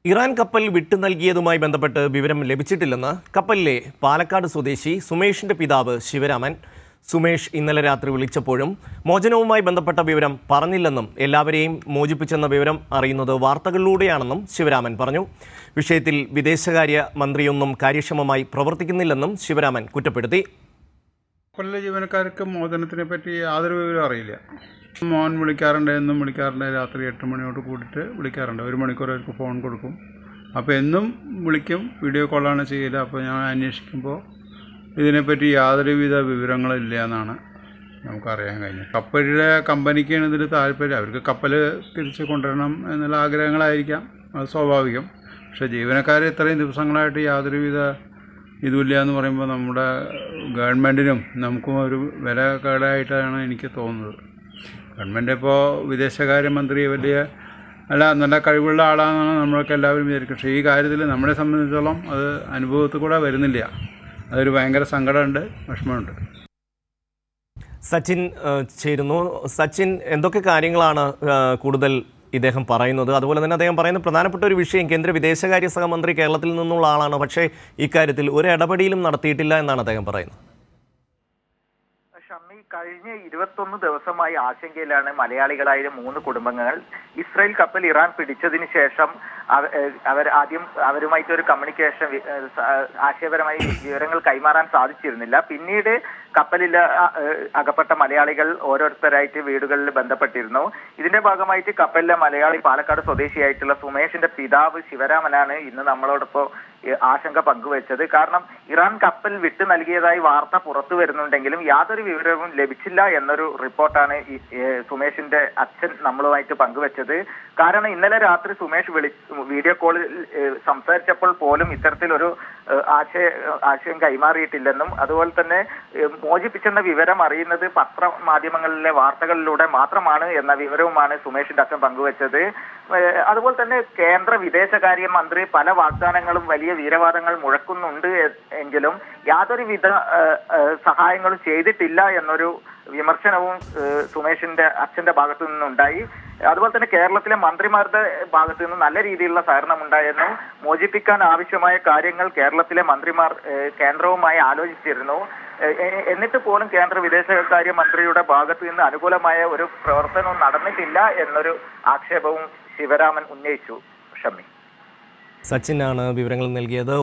Iran കപ്പൽ വിട്ടു നൽകിയതുമായി ബന്ധപ്പെട്ട് വിവരം ലഭിച്ചിട്ടില്ലെന്ന് കപ്പലിലെ പാലക്കാട് സ്വദേശി സുമേഷിന്റെ പിതാവ് ശിവരാമൻ സുമേഷ് ഇന്നലെ രാത്രി വിളിച്ചപ്പോഴും മോചനവുമായി ബന്ധപ്പെട്ട വിവരം പറഞ്ഞില്ലെന്നും എല്ലാവരെയും മോചിപ്പിച്ചെന്ന വിവരം അറിയുന്നത് വാർത്തകളിലൂടെയാണെന്നും ശിവരാമൻ പറഞ്ഞു വിഷയത്തിൽ വിദേശകാര്യ മന്ത്രിയൊന്നും കാര്യക്ഷമമായി പ്രവർത്തിക്കുന്നില്ലെന്നും ശിവരാമൻ കുറ്റപ്പെടുത്തി കപ്പലിലെ ജീവനക്കാർക്ക് മോചനത്തിനെ പറ്റി യാതൊരു വിവരവും അറിയില്ല മോൻ വിളിക്കാറുണ്ട് എന്നും വിളിക്കാറുണ്ട് രാത്രി എട്ട് മണിയോട് കൂടിയിട്ട് വിളിക്കാറുണ്ട് ഒരു മണിക്കൂർ അവർക്ക് ഫോൺ കൊടുക്കും അപ്പോൾ എന്നും വിളിക്കും വീഡിയോ കോളാണ് ചെയ്യല് അപ്പോൾ ഞാൻ അന്വേഷിക്കുമ്പോൾ ഇതിനെപ്പറ്റി യാതൊരുവിധ വിവരങ്ങളില്ല എന്നാണ് നമുക്കറിയാൻ കഴിഞ്ഞത് കപ്പലിലെ കമ്പനിക്കാണ് ഇതിൽ താല്പര്യം അവർക്ക് കപ്പൽ തിരിച്ച് കൊണ്ടുവരണം എന്നുള്ള ആഗ്രഹങ്ങളായിരിക്കാം അത് സ്വാഭാവികം പക്ഷേ ജീവനക്കാർ ഇത്രയും ദിവസങ്ങളായിട്ട് യാതൊരുവിധ ഇതുമില്ല എന്ന് പറയുമ്പോൾ നമ്മുടെ ഗവൺമെൻറ്റിനും നമുക്കും ഒരു വില കേടായിട്ടാണ് എനിക്ക് തോന്നുന്നത് ഗവൺമെൻറ് ഇപ്പോൾ വിദേശകാര്യമന്ത്രി വലിയ അല്ല നല്ല കഴിവുള്ള ആളാണെന്നാണ് നമ്മളൊക്കെ എല്ലാവരും വിചാരിക്കും പക്ഷേ ഈ കാര്യത്തിൽ നമ്മളെ സംബന്ധിച്ചിടത്തോളം അത് അനുഭവത്തിൽ കൂടെ വരുന്നില്ല അതൊരു ഭയങ്കര സങ്കടമുണ്ട് വിഷമമുണ്ട് സച്ചിൻ ഏഹ്, ചേരുന്നു സച്ചിൻ എന്തൊക്കെ കാര്യങ്ങളാണ് ഏഹ്, കൂടുതൽ ഇദ്ദേഹം പറയുന്നത് അതുപോലെ തന്നെ അദ്ദേഹം പറയുന്ന പ്രധാനപ്പെട്ട ഒരു വിഷയം കേന്ദ്ര വിദേശകാര്യ സഹമന്ത്രി കേരളത്തിൽ നിന്നുള്ള ആളാണ് പക്ഷേ ഇക്കാര്യത്തിൽ ഒരു ഇടപെടലും നടത്തിയിട്ടില്ല എന്നാണ് അദ്ദേഹം പറയുന്നത് ഷമ്മി കഴിഞ്ഞ ഇരുപത്തൊന്ന് ദിവസമായി ആശങ്കയിലാണ് മലയാളികളായ മൂന്ന് കുടുംബങ്ങൾ ഇസ്രായേൽ കപ്പൽ ഇറാൻ പിടിച്ചതിന് ശേഷം അവ- ഏഹ് അവർ ആദ്യം അവരുമായിട്ട് ഒരു കമ്മ്യൂണിക്കേഷൻ വി- ഏഹ് സ- ആശയപരമായി വിവരങ്ങൾ കൈമാറാൻ സാധിച്ചിരുന്നില്ല പിന്നീട് കപ്പലിൽ അ- ഏഹ് അകപ്പെട്ട മലയാളികൾ ഓരോരുത്തരായിട്ട് വീടുകളിൽ ബന്ധപ്പെട്ടിരുന്നു ഇതിന്റെ ഭാഗമായിട്ട് കപ്പലിലെ മലയാളി പാലക്കാട് സ്വദേശിയായിട്ടുള്ള സുമേഷിന്റെ പിതാവ് ശിവരാമനാണ് ഇന്ന് നമ്മളോടൊപ്പം ഏഹ് ആശങ്ക പങ്കുവച്ചത് കാരണം ഇറാൻ കപ്പൽ വിട്ടു നൽകിയതായി വാർത്ത പുറത്തു വരുന്നുണ്ടെങ്കിലും യാതൊരു വിവരവും ലഭിച്ചില്ല എന്നൊരു റിപ്പോർട്ടാണ് ഈ ഏഹ് സുമേഷിന്റെ അച്ഛൻ നമ്മളുമായിട്ട് പങ്കുവച്ചത് കാരണം ഇന്നലെ രാത്രി സുമേഷ് വിളി വീഡിയോ കോളിൽ ഏഹ് സംസാരിച്ചപ്പോൾ പോലും ഇത്തരത്തിലൊരു ഏഹ് ആശയ ആശയം കൈമാറിയിട്ടില്ലെന്നും അതുപോലെ തന്നെ ഏഹ് മോചിപ്പിച്ചെന്ന വിവരം അറിയുന്നത് പത്ര മാധ്യമങ്ങളിലെ വാർത്തകളിലൂടെ മാത്രമാണ് എന്ന വിവരവുമാണ് സുമേഷിന്റെ അച്ഛൻ പങ്കുവച്ചത് ഏഹ് അതുപോലെ തന്നെ കേന്ദ്ര വിദേശകാര്യ മന്ത്രി പല വാഗ്ദാനങ്ങളും വലിയ വീരവാദങ്ങൾ മുഴക്കുന്നുണ്ട് എ- എങ്കിലും യാതൊരുവിധ ഏഹ്, ഏഹ്, സഹായങ്ങളും ചെയ്തിട്ടില്ല എന്നൊരു വിമർശനവും ഏഹ്, സുമേഷിന്റെ അച്ഛന്റെ ഭാഗത്തു നിന്നുണ്ടായി അതുപോലെ തന്നെ കേരളത്തിലെ മന്ത്രിമാരുടെ ഭാഗത്തു നിന്ന് നല്ല രീതിയിലുള്ള സഹകരണം ഉണ്ടായിരുന്നു മോചിപ്പിക്കാൻ ആവശ്യമായ കാര്യങ്ങൾ കേരളത്തിലെ മന്ത്രിമാർ ഏഹ്, കേന്ദ്രവുമായി ആലോചിച്ചിരുന്നു ഏഹ്, എ- എന്നിട്ട് പോലും കേന്ദ്ര വിദേശകാര്യ മന്ത്രിയുടെ ഭാഗത്തു നിന്ന് അനുകൂലമായ ഒരു പ്രവർത്തനവും നടന്നിട്ടില്ല എന്നൊരു ആക്ഷേപവും ശിവരാമൻ ഉന്നയിച്ചു ഷമ്മി സച്ചിനാണ് വിവരങ്ങൾ നൽകിയത്